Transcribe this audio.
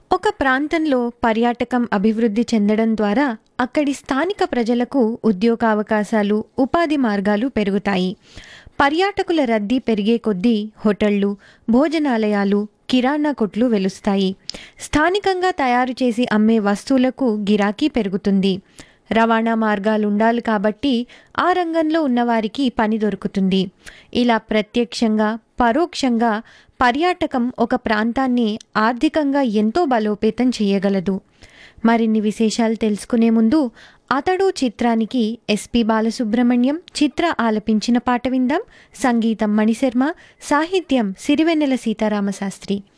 ఒక ప్రాంతంలో పర్యాటకం అభివృద్ధి చెందడం ద్వారా అక్కడి స్థానిక ప్రజలకు ఉద్యోగావకాశాలు ఉపాధి మార్గాలు పెరుగుతాయి పర్యాటకుల రద్దీ పెరిగే కొద్దీ హోటళ్లు భోజనాలయాలు కిరాణా కొట్లు వెలుస్తాయి స్థానికంగా తయారు చేసి అమ్మే వస్తువులకు గిరాకీ పెరుగుతుంది రవాణా మార్గాలు ఉండాలి కాబట్టి ఆ రంగంలో ఉన్నవారికి పని దొరుకుతుంది ఇలా ప్రత్యక్షంగా పరోక్షంగా పర్యాటకం ఒక ప్రాంతాన్ని ఆర్థికంగా ఎంతో బలోపేతం చేయగలదు మరిన్ని విశేషాలు తెలుసుకునే ముందు అతడు చిత్రానికి ఎస్పి బాలసుబ్రహ్మణ్యం చిత్ర ఆలపించిన పాట విందాం సంగీతం మణిశర్మ సాహిత్యం సిరివెన్నెల సీతారామశాస్త్రి